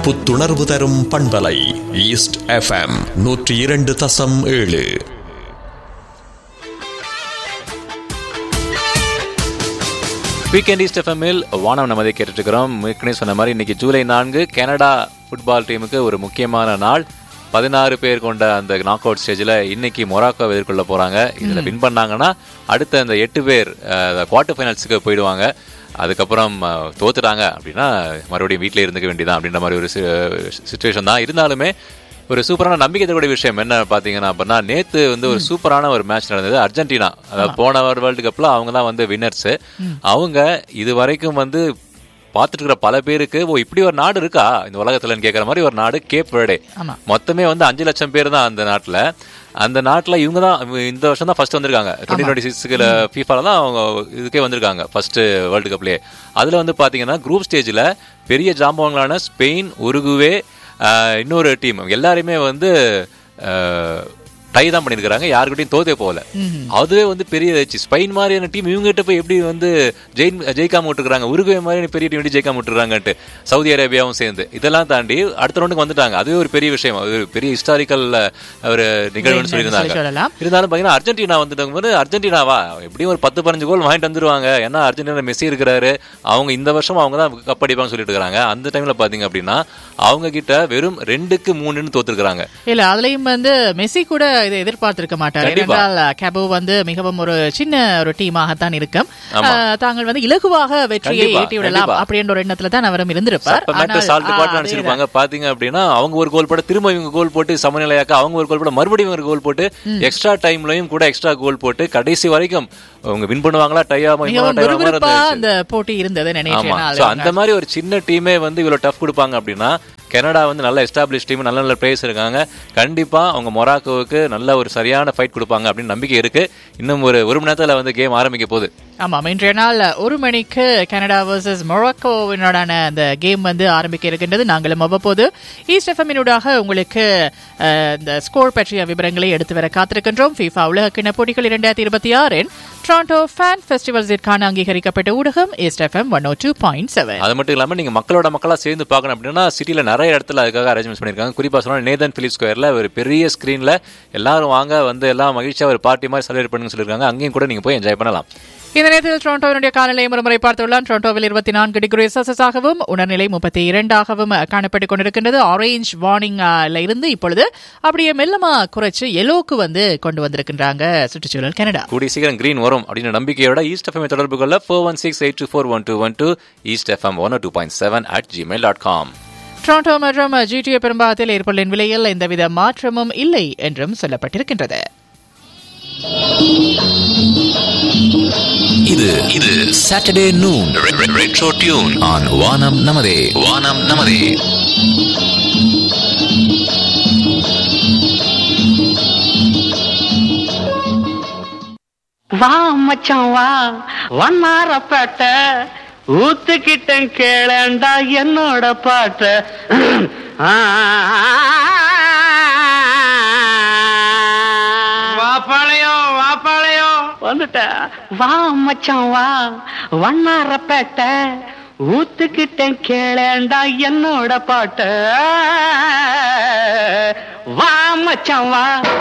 புத்துணர்வு தரும் பண்பலை ஈஸ்ட் எஃப்எம் நூற்றி இரண்டு தசம் ஏழு வீக்கெண்ட் ஈஸ்ட் எஃப்எம்மில் வானம் நமதை கேட்டுட்ருக்கிறோம் ஏற்கனவே சொன்ன மாதிரி இன்னைக்கு ஜூலை நான்கு கனடா ஃபுட்பால் டீமுக்கு ஒரு முக்கியமான நாள் பதினாறு பேர் கொண்ட அந்த நாக் அவுட் ஸ்டேஜில் இன்னைக்கு மொராக்கோ எதிர்கொள்ள போகிறாங்க இதில் வின் பண்ணாங்கன்னா அடுத்த அந்த எட்டு பேர் குவார்ட்டர் ஃபைனல்ஸுக்கு போயிடுவாங்க அதுக்கப்புறம் அஹ், தோத்துட்டாங்க அப்படின்னா மறுபடியும் வீட்டிலே இருந்துக்க வேண்டியதான் அப்படின்ற மாதிரி ஒரு சுச்சுவேஷன் தான் இருந்தாலுமே ஒரு சூப்பரான நம்பிக்கை தரக்கூடிய விஷயம் என்ன பார்த்தீங்கன்னா அப்படின்னா நேத்து வந்து ஒரு சூப்பரான ஒரு மேட்ச் நடந்தது அர்ஜென்டினா அதாவது போன வேர்ல்டு கப்ல அவங்க தான் வந்து வின்னர்ஸ் அவங்க இது வரைக்கும் வந்து பார்த்துட்டு இருக்கிற பல பேருக்கு ஓ இப்படி ஒரு நாடு இருக்கா இந்த உலகத்துலன்னு கேட்குற மாதிரி ஒரு நாடு கேப் வேர்டே ஆமா. மொத்தமே வந்து அஞ்சு லட்சம் பேர் தான் அந்த நாட்டுல அந்த நாட்டுல இவங்க தான் இந்த வருஷம் தான் ஃபர்ஸ்ட் வந்திருக்காங்க டுவெண்ட்டி டுவெண்ட்டி சிக்ஸ்ல ஃபீஃபால தான் அவங்க இதுக்கே வந்திருக்காங்க ஃபர்ஸ்ட் வேர்ல்டு கப்லயே அதுல வந்து பாத்தீங்கன்னா குரூப் ஸ்டேஜ்ல பெரிய ஜாம்பவங்களான ஸ்பெயின் உருகுவே ஆஹ், இன்னொரு டீம் எல்லாருமே வந்து டை தான் பண்ணிருக்காங்க யாருக்கிட்டையும் தோத்தே போகல அதுவே வந்து பெரிய வச்சு ஸ்பெயின் மாதிரியான டீம் இவங்ககிட்ட போய் எப்படி வந்து ஜெயின் ஜெயிக்காம விட்டுருக்காங்க உருகுவே மாதிரியான பெரிய டீம் எப்படி ஜெயிக்காம விட்டுறாங்கன்ட்டு சவுதி அரேபியாவும் சேர்ந்து இதெல்லாம் தாண்டி அடுத்த ரவுண்டுக்கு வந்துட்டாங்க அதுவே ஒரு பெரிய விஷயம் அது ஒரு பெரிய ஹிஸ்டாரிக்கல் ஒரு நிகழ்வுன்னு சொல்லியிருந்தாங்க சொல்லலாம். இருந்தாலும் பாத்தீங்கன்னா அர்ஜென்டினா வந்துட்டாங்க போது அர்ஜென்டினாவா எப்படியும் ஒரு பத்து பதினஞ்சு கோல் வாங்கிட்டு வந்துருவாங்க ஏன்னா அர்ஜென்டினா மெஸ்ஸி இருக்கிறாரு அவங்க இந்த வருஷம் அவங்க தான் கப் அடிப்பாங்கன்னு சொல்லிட்டு இருக்காங்க அந்த டைம்ல பாத்தீங்க அப்படின்னா அவங்க கிட்ட வெறும் ரெண்டுக்கு மூணுன்னு தோத்துருக்காங்க இல்ல அதுலயும் வந்து மெஸ்ஸி கூட இதை எதிர்பார்த்திருக்க மாட்டார் கண்டிப்பா. ஏனென்றால் கேபோ வந்து மிகவும் ஒரு சின்ன ஒரு டீமாகத்தான் இருக்கும் அஹ், தாங்கள் வந்து இலகுவாக வெற்றியை கண்டிப்பா, ஈட்டி விடலாம் கண்டிப்பா. அப்படின்ற ஒரு எண்ணத்துல தான் அவரும் இருந்திருப்பார் மேட்டர் சால்ட் ஆ, பாட்டு அதேதான். நினைச்சிருப்பாங்க பாத்தீங்க அப்படின்னா அவங்க ஒரு கோல் போட்டு திரும்ப இவங்க கோல் போட்டு சமநிலையாக்க அவங்க ஒரு கோல் போட்டு மறுபடியும் ஒரு கோல் போட்டு எக்ஸ்ட்ரா டைம்லயும் கூட எக்ஸ்ட்ரா கோல் போட்டு கடைசி வரைக்கும் அவங்க வின் பண்ணுவாங்களா டை ஆமா மிகவும் tie ஆமா விறுவிறுப்பா இருந்துச்சு. அந்த போட்டி இருந்தது ஆமா நினைக்கிறேன் சோ அந்த மாதிரி ஒரு சின்ன டீமே வந்து இவ்வளவு டஃப் கொடுப்பாங்க அப்படின்னா கனடா வந்து நல்ல எஸ்டாப்ளிஷ் டீம் நல்ல நல்ல பிளேயர்ஸ் இருக்காங்க கண்டிப்பா அவங்க மொராக்கோவுக்கு நல்ல ஒரு சரியான ஃபைட் கொடுப்பாங்க அப்படின்னு நம்பிக்கை இருக்கு இன்னும் ஒரு ஒரு மணி நேரத்துல வந்து கேம் ஆரம்பிக்க போகுது ஆமாம் இன்றைய நாள் ஒரு மணிக்கு கனடா வர்சஸ் மொராக்கோவினோடான அந்த கேம் வந்து ஆரம்பிக்க இருக்கின்றது நாங்களும் அவ்வப்போது ஈஸ்ட் எஃப்எம்மினூடாக உங்களுக்கு அஹ், இந்த ஸ்கோர் பற்றிய விவரங்களை எடுத்து வர காத்திருக்கின்றோம் FIFA உலகக்கிண போட்டிகள் இரண்டாயிரத்தி இருபத்தி ஆறின் டொரண்டோ ஃபேன் ஃபெஸ்டிவல்ஸிற்கான அங்கீகரிக்கப்பட்ட ஊடகம் East FM one O two point seven அது மட்டும் இல்லாம நீங்க மக்களோட மக்களா சேர்ந்து பார்க்கணும் அப்படின்னா சிட்டில நிறைய இடத்துல அதுக்காக அரேஞ்ச்மெண்ட் பண்ணிருக்காங்க குறிப்பா சொன்னா நேதன் பிலிப் ஸ்கொயர்ல ஒரு பெரிய ஸ்கிரீன்ல எல்லாரும் வாங்க வந்து எல்லாம் மகிழ்ச்சியா ஒரு பார்ட்டி மாதிரி செலிப்ரேட் பண்ணுங்க சொல்லிருக்காங்க அங்கேயும் கூட நீங்க போய் என்ஜாய் பண்ணலாம் இந்த நேரத்தில் டொரண்டோவினுடைய காலநிலை ஒருமுறை பார்த்துள்ளான் டொரண்டோவில் இருபத்தி நான்கு டிகிரி செல்சியஸாகவும் உணர்நிலை முப்பத்தி இரண்டாகவும் காணப்பட்டுக் கொண்டிருக்கின்றது ஆரஞ்ச் வார்னிங்ல இருந்து இப்பொழுது அப்படியே மெல்லமா குறைச்சு எல்லோக்கு வந்து கொண்டு வந்திருக்கின்றாங்க சுற்றுச்சூழல் கனடா கூடிய சீக்கிரம் கிரீன் வரும் அப்படின்னு நம்பிக்கையோட ஈஸ்ட் எஃப்எம் தொடர்பு கொள்ள four one six eight two four one two one two East FM one two point seven at Gmail dot com Toronto மற்றும் ஜிடிஏ பெரும்பாகத்தில் ஏற்பொருளின் விலையில் எந்தவித மாற்றமும் இல்லை என்றும் சொல்லப்பட்டிருக்கின்றது இது இது Saturday noon retro tune on வானம் நமதே வானம் நமதே வா மச்சான் வா வண்ணாரப்பேட்டை ஊத்துக்கிட்டேன் கேளண்டா என்னோட பாட்ட வாப்பாளையம் வாப்பாளையம் வந்துட்ட வா மச்சான் வா வண்ணாரப்பேட்டை ஊத்துக்கிட்டேன் கேளண்டா என்னோட பாட்ட வா மச்சான் வா